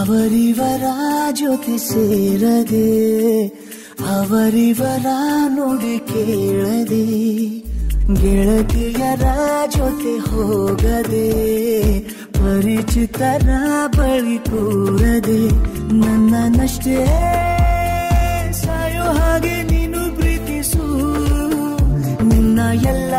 ಅವರಿವರ ಜೊತೆ ಸೇರದೆ ಅವರಿವರ ನುಡಿ ಕೇಳದೆ ಗೆಳತಿಯರ ಜೊತೆ ಹೋಗದೆ ಪರಿಚಿತರ ಬಳಿ ಕೂರದೆ ನನ್ನನ್ನಷ್ಟೇ ಸಾಯೋ ಹಾಗೆ ನೀನು ಪ್ರೀತಿಸು ನಿನ್ನ ಎಲ್ಲ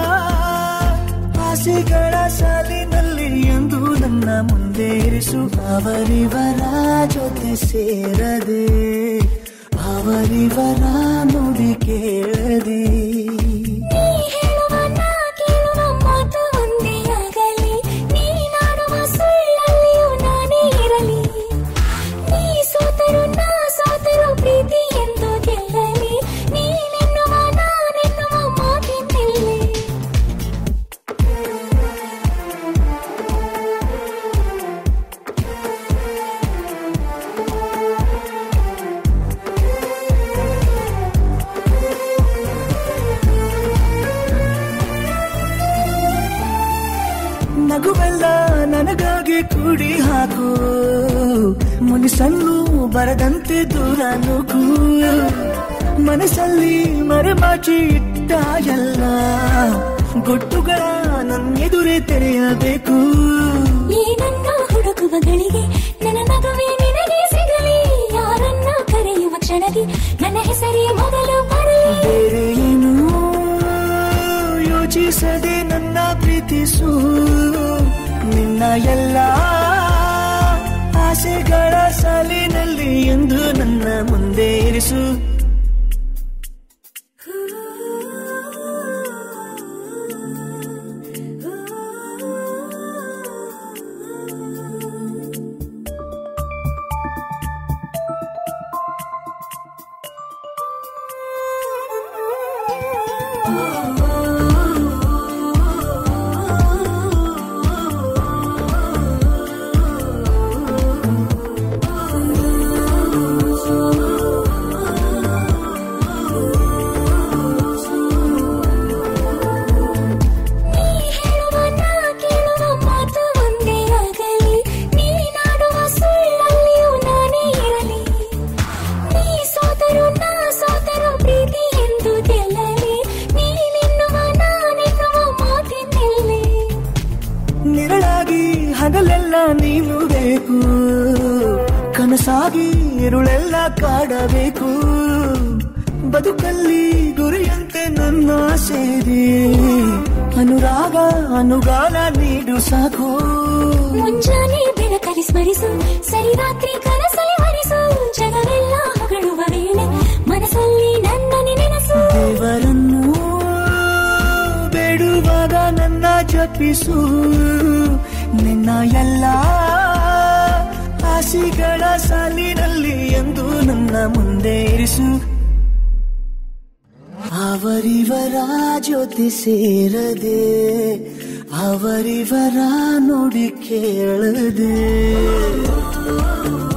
ಆಸೆಗಳ ಸಾಲಿನಲ್ಲಿ ಎಂದು ನನ್ನ ಮುಂದೆ ಇರಿಸು ಅವರಿವರ ಜೊತೆ ಸೇರದೆ ಅವರಿವರ ನುಡಿ ಕೇಳದೆ ನೀ ಹೇಳುವ ನಾ ಕೇಳುವ ಮಾತು ಒಂದೇ ಆಗಲಿ ನೀ ನಾಡುವ ಸುಳ್ಳಲ್ಲಿಯೂ ನಾನೇ ಇರಲಿ ನೀ ಸೋತರು ನಾ ಸೋತರು ಪ್ರೀತಿ ಎಂದು ಗೆಲ್ಲಲಿ ನೀನೆನ್ನುವ ನಾನೆನ್ನುವ ಮಾತಿನಲ್ಲಿ ನಗುವೆಲ್ಲ ನನಗಾಗಿ ಕೂಡಿ ಹಾಕು ಮುನಿಸನ್ನು ಬರದಂತೆ ದೂರ ನುಗ್ಗು ಮನಸ್ಸಲ್ಲಿ ಮರೆಮಾಚಿ ಇಟ್ಟ ಎಲ್ಲ ಗೊಟ್ಟುಗಳ ನನ್ನೆದುರೇ ತೆರೆಯಬೇಕು ಈ ನನ್ನ ಹುಡುಕುವ ಗಳಿಗೆ ನನ್ನ ನಗುವೆ ನಿನಗೆ ಸಿಗಲಿ ಯಾರನ್ನ ಕರೆಯುವ ಕ್ಷಣದಿ ನನ್ನ ಹೆಸರೇ ಮೊದಲು ಬರಲಿ ಬೇರೆ ಏನು ಯೋಚಿಸದೆ ನನ್ನ ಪ್ರೀತಿಸು ನಿನ್ನ ಎಲ್ಲ ಆಸೆಗಳ ಸಾಲಿನಲ್ಲಿ ಎಂದು ನನ್ನ ಮುಂದೆ ಇರಿಸು ನೀ ಹೇಳುವ ನಾ ಕೇಳುವ ಮಾತು ಒಂದೇ ಆಗಲಿ ನೀ ನಾಡುವ ಸುಳ್ಳಲ್ಲಿಯೂ ನಾನೇ ಇರಲಿ ನೀ ಸೋತರು ನಾ ಸೋತರು ಪ್ರೀತಿ ಎಂದು ಗೆಲ್ಲಲಿ ನೀನೆನ್ನುವ ನಾನೆನ್ನುವ ಮಾತಿನಲ್ಲಿ ನಿರಳಾಗಿ ಹಗಲೆಲ್ಲ ನೀನು ಬೇಕು ಕನಸಾಗಿ ಇರುಳೆಲ್ಲ ಕಾಡಬೇಕು ಬದುಕಲ್ಲಿ ಗುರಿಯಂತೆ ನನ್ನ ಸೇರಿ ಅನುರಾಗ ಅನುಗಾಲ ನೀಡು ಸಾಕು ಮುಂಜಾನೆ ಬೆಳಕಲಿ ಸ್ಮರಿಸು ಸರಿ ರಾತ್ರಿ ಕನಸಲಿ ಹರಿಸು ಜಗವೆಲ್ಲ ಹೊಗಳುವ ವೇಳೆ ಮನಸ್ಸಲ್ಲಿ ನನ್ನನೆ ನೆನಸು ದೇವರನ್ನು ಬೇಡುವಾಗ ನನ್ನ ಜಪಿಸು ನಿನ್ನ ಎಲ್ಲ ಆಸೆಗಳ ಸಾಲಿನಲ್ಲಿ ಎಂದು ನನ್ನ ಮುಂದೆ ಇರಿಸು ಅವರಿವರ ಜೊತೆ ಸೇರದೆ ಅವರಿವರ ನುಡಿ ಕೇಳದೆ